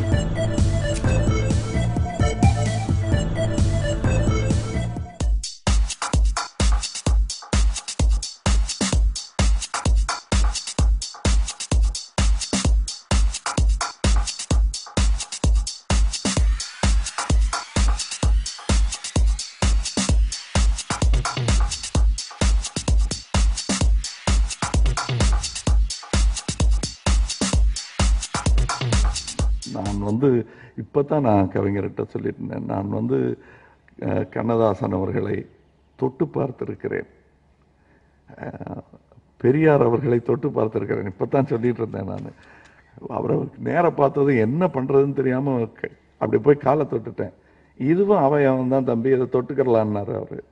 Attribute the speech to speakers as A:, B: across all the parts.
A: நான் வந்து இப்போ தான் நான் கவிஞர்கிட்ட சொல்லியிருந்தேன் நான் வந்து அஹ், கண்ணதாசன் அவர்களை தொட்டு பார்த்திருக்கிறேன் அஹ், பெரியார் அவர்களை தொட்டு பார்த்திருக்கிறேன் இப்போ தான் சொல்லிட்டு இருந்தேன் நான் அவரை நேராக பார்த்தது என்ன பண்ணுறதுன்னு தெரியாமல் அப்படி போய் காலை தொட்டுட்டேன் இதுவும் அவன் தான் தம்பி இதை தொட்டுக்கிறலான்னாரு அவர்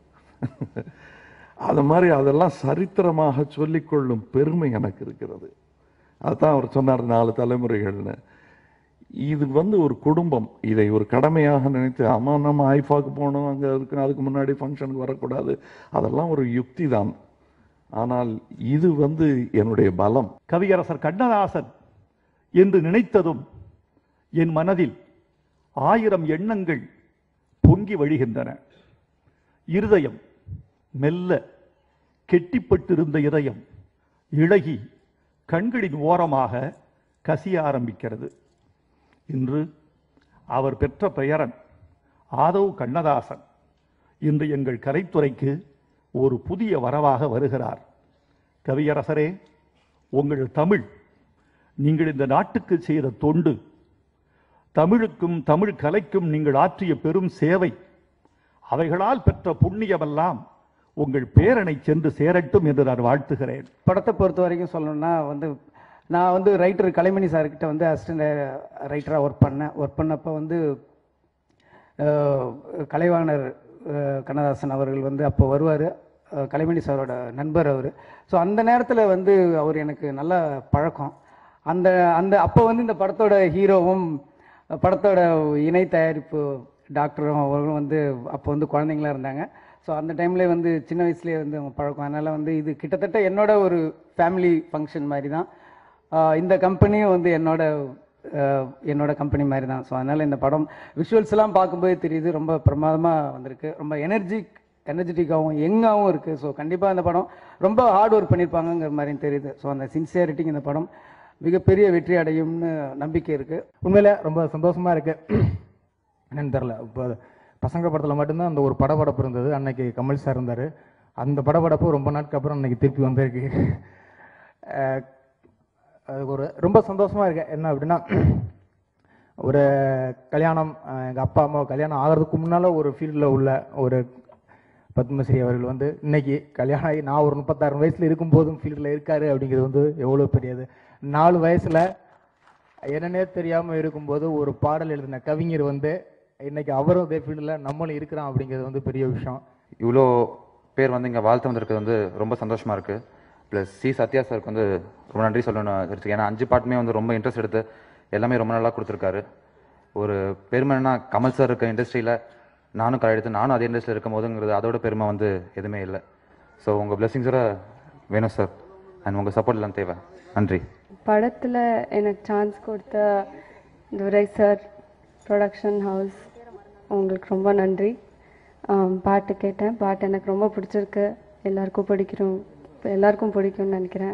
A: அது மாதிரி அதெல்லாம் சரித்திரமாக சொல்லிக்கொள்ளும் பெருமை எனக்கு இருக்கிறது அதுதான் அவர் சொன்னார் நாலு தலைமுறைகள்னு இது வந்து ஒரு குடும்பம் இதை ஒரு கடமையாக நினைத்து அம்மா நம்ம ஐஃபாக்கு போகணும் அங்கே இருக்கு அதுக்கு முன்னாடி ஃபங்க்ஷனுக்கு வரக்கூடாது அதெல்லாம் ஒரு யுக்தி தான் ஆனால் இது வந்து என்னுடைய பலம்
B: கவியரசர் கண்ணதாசன் என்று நினைத்ததும் என் மனதில் ஆயிரம் எண்ணங்கள் பொங்கி வழிகின்றன இருதயம் மெல்ல கெட்டிப்பட்டிருந்த இதயம் இழகி கண்களின் ஓரமாக கசிய ஆரம்பிக்கிறது இன்று அவர் பெற்ற பெயரன் ஆதவ் கண்ணதாசன் இன்று எங்கள் கலைத்துறைக்கு ஒரு புதிய வரவாக வருகிறார் கவியரசரே உங்கள் தமிழ் நீங்கள் இந்த நாட்டுக்கு செய்த தொண்டு தமிழுக்கும் தமிழ் கலைக்கும் நீங்கள் ஆற்றிய பெரும் சேவை அவைகளால் பெற்ற புண்ணியமெல்லாம் உங்கள் பேரனை சென்று சேரட்டும் என்று நான் வாழ்த்துகிறேன்
C: படத்தை பொறுத்த வரைக்கும் சொல்லணும்னா வந்து நான் வந்து ரைட்டர் கலைமணி சார்கிட்ட வந்து அசிஸ்டன்ட் ரைட்டராக ஒர்க் பண்ணேன் ஒர்க் பண்ணப்போ வந்து அஹ், கலைவாணர் அஹ், கண்ணதாசன் அவர்கள் வந்து அப்போ வருவார் கலைமணி சாரோட நண்பர் அவர் ஸோ அந்த நேரத்தில் வந்து அவர் எனக்கு நல்ல பழக்கம் அந்த அந்த அப்போ வந்து இந்த படத்தோட ஹீரோவும் படத்தோட இணை தயாரிப்பு டாக்டரும் அவர்களும் வந்து அப்போ வந்து குழந்தைங்களா இருந்தாங்க ஸோ அந்த டைம்லேயே வந்து சின்ன வயசுலேயே வந்து அவங்க பழக்கம் அதனால் வந்து இது கிட்டத்தட்ட என்னோட ஒரு ஃபேமிலி ஃபங்க்ஷன் மாதிரி தான் ஆஹ் இந்த கம்பெனியும் வந்து என்னோட ஆஹ் என்னோட கம்பெனி மாதிரி தான் ஸோ அதனால் இந்த படம் விஷுவல்ஸ் எல்லாம் பார்க்கும்போது தெரியுது ரொம்ப பிரமாதமாக வந்திருக்கு ரொம்ப எனர்ஜிக் எனர்ஜெட்டிக்காகவும் யங்காகவும் இருக்குது ஸோ கண்டிப்பாக இந்த படம் ரொம்ப ஹார்ட் ஒர்க் பண்ணியிருப்பாங்கங்கிற மாதிரியும் தெரியுது ஸோ அந்த சின்சியாரிட்டிக்கு இந்த படம் மிகப்பெரிய வெற்றி அடையும்னு நம்பிக்கை இருக்குது
D: உண்மையில ரொம்ப சந்தோஷமா இருக்கு என்னன்னு தெரில இப்போ பசங்க படத்தில் மட்டும்தான் அந்த ஒரு படபடப்பு இருந்தது அன்னைக்கு கமல் சார் இருந்தார் அந்த படபடப்பு ரொம்ப நாட்களுக்கு அப்புறம் அன்னைக்கு திருப்பி வந்திருக்கு அஹ் அது ஒரு ரொம்ப சந்தோஷமா இருக்கு என்ன அப்படின்னா ஒரு கல்யாணம் அஹ் எங்க அப்பா அம்மா கல்யாணம் ஆகிறதுக்கு முன்னால ஒரு ஃபீல்டில் உள்ள ஒரு பத்மஸ்ரீ அவர்கள் வந்து இன்னைக்கு கல்யாணம் ஆகி நான் ஒரு முப்பத்தாறு வயசுல இருக்கும்போதும் ஃபீல்டில் இருக்காரு அப்படிங்கிறது வந்து எவ்வளோ பெரியது நாலு வயசுல என்னன்னே தெரியாம இருக்கும்போது ஒரு பாடல் எழுதின கவிஞர் வந்து இன்னைக்கு அவரும் அதே ஃபீல்டில் நம்மளும் இருக்கிறோம் அப்படிங்கிறது வந்து பெரிய விஷயம்
E: இவ்வளோ பேர் வந்து இங்கே வாழ்த்து வந்திருக்கிறது வந்து ரொம்ப சந்தோஷமா இருக்கு ப்ளஸ் சி சத்யா சாருக்கு வந்து ரொம்ப நன்றி சொல்லணும் இருக்கு ஏன்னா அஞ்சு பாட்டுமே வந்து ரொம்ப இன்ட்ரெஸ்ட் எடுத்து எல்லாமே ரொம்ப நல்லா கொடுத்துருக்காரு ஒரு பெருமைன்னா கமல் சார் இருக்க இண்டஸ்ட்ரியில் நானும் கலை எடுத்து நானும் அதே இண்டஸ்ட்ரியில் இருக்கும் போதுங்கிறது அதோட பெருமை வந்து எதுவுமே இல்லை ஸோ உங்கள் பிளெஸிங்ஸோட வேணும் சார் அண்ட் உங்கள் சப்போர்ட் எல்லாம் தேவை நன்றி
F: படத்தில் எனக்கு சான்ஸ் கொடுத்த துரை சார் ப்ரொடக்ஷன் ஹவுஸ் உங்களுக்கு ரொம்ப நன்றி ஆம், பாட்டு கேட்டேன் பாட்டு எனக்கு ரொம்ப பிடிச்சிருக்கு எல்லாருக்கும் பிடிக்கிறோம் எல்லாருக்கும் பிடிக்கும்னு நினைக்கிறேன்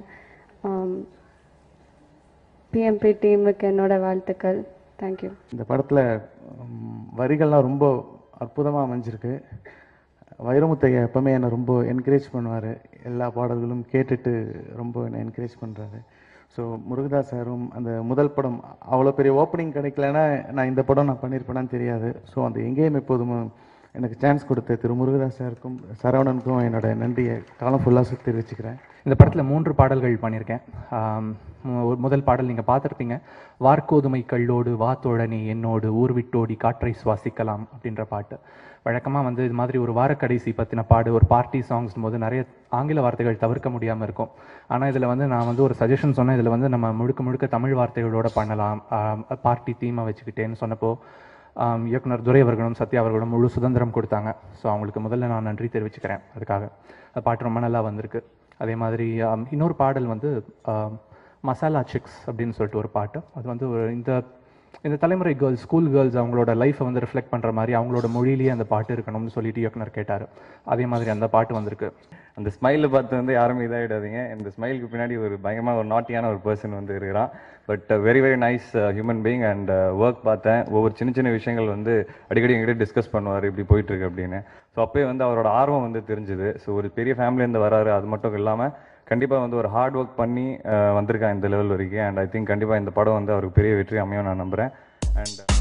F: பிஎம்பி டீமுக்கு என்னோட வாழ்த்துக்கள் தேங்க்யூ
G: இந்த படத்தில் வரிகள்லாம் ரொம்ப அற்புதமாக அமைஞ்சிருக்கு வைரமுத்தையா எப்பவுமே என்னை ரொம்ப என்கரேஜ் பண்ணுவார் எல்லா பாடல்களும் கேட்டுட்டு ரொம்ப என்னை என்கரேஜ் பண்ணுறாரு ஸோ முருகதாஸ் சாரும் அந்த முதல் படம் அவ்வளோ பெரிய ஓப்பனிங் கிடைக்கலன்னா நான் இந்த படம் நான் பண்ணியிருப்பேனான்னு தெரியாது ஸோ அந்த எங்கேயும் எப்போதும் எனக்கு சான்ஸ் கொடுத்த திரு முருகதாஸ் சாருக்கும் சரவணனுக்கும் என்னோட நன்றியை காலம் ஃபுல்லாக தெரிவிச்சுக்கிறேன்
H: இந்த படத்தில் மூன்று பாடல்கள் பண்ணியிருக்கேன் ஆம், மு- முதல் பாடல் நீங்கள் பார்த்துருப்பீங்க வார்க்கோதுமை கல்லோடு வா தோழனே என்னோடு ஊர் விட்டோடி காற்றை சுவாசிக்கலாம் அப்படின்ற பாட்டு வழக்கமாக வந்து இது மாதிரி ஒரு வாரக்கடைசி பற்றின பாடு ஒரு பார்ட்டி சாங்ஸ் போது நிறைய ஆங்கில வார்த்தைகள் தவிர்க்க முடியாமல் இருக்கும் ஆனால் இதில் வந்து நான் வந்து ஒரு சஜஷன் சொன்னேன் இதில் வந்து நம்ம முழுக்க முழுக்க தமிழ் வார்த்தைகளோட பண்ணலாம் பார்ட்டி தீமை வச்சுக்கிட்டேன்னு சொன்னப்போ ஆம், இயக்குனர் துரை அவர்களும் சத்யா அவர்களும் முழு சுதந்திரம் கொடுத்தாங்க ஸோ அவங்களுக்கு முதல்ல நான் நன்றி தெரிவிச்சுக்கிறேன் அதுக்காக அந்த பாட்டு ரொம்ப நல்லா வந்திருக்கு அதே மாதிரி ஆம், இன்னொரு பாடல் வந்து ஆம், மசாலா சிக்ஸ் அப்படின்னு சொல்லிட்டு ஒரு பாட்டு அது வந்து ஒரு இந்த இந்த தலைமுறை கேர்ள்ஸ் ஸ்கூல் கேர்ள்ஸ் அவங்களோட லைஃப்பை வந்து ரிஃப்ளெக்ட் பண்ணுற மாதிரி அவங்களோட மொழியிலேயே அந்த பாட்டு இருக்கணும்னு சொல்லிட்டு இயக்குனர் கேட்டார் அதே மாதிரி அந்த பாட்டு வந்திருக்கு
I: அந்த ஸ்மைலை பார்த்து வந்து யாருமே இதாகிடாதீங்க இந்த ஸ்மைலுக்கு பின்னாடி ஒரு பயங்கரமாக ஒரு நாட்டியான ஒரு பர்சன் வந்து இருக்கிறான் but very very nice human being and work பார்த்தேன் ஒவ்வொரு சின்ன சின்ன விஷயங்கள் வந்து அடிக்கடி எங்கிட்ட டிஸ்கஸ் பண்ணுவார் இப்படி போயிட்டு இருக்கு அப்படின்னு ஸோ அப்போயே வந்து அவரோட ஆர்வம் வந்து தெரிஞ்சுது ஸோ ஒரு பெரிய ஃபேமிலியிலேருந்து வராரு அது மட்டும் இல்லாமல் கண்டிப்பாக வந்து ஒரு ஹார்ட் ஒர்க் பண்ணி அஹ், வந்திருக்கான் இந்த லெவல் வரைக்கும் அண்ட் ஐ திங்க் கண்டிப்பாக இந்த படம் வந்து அவருக்கு பெரிய வெற்றி அமையும் நான் நம்புகிறேன் அண்ட்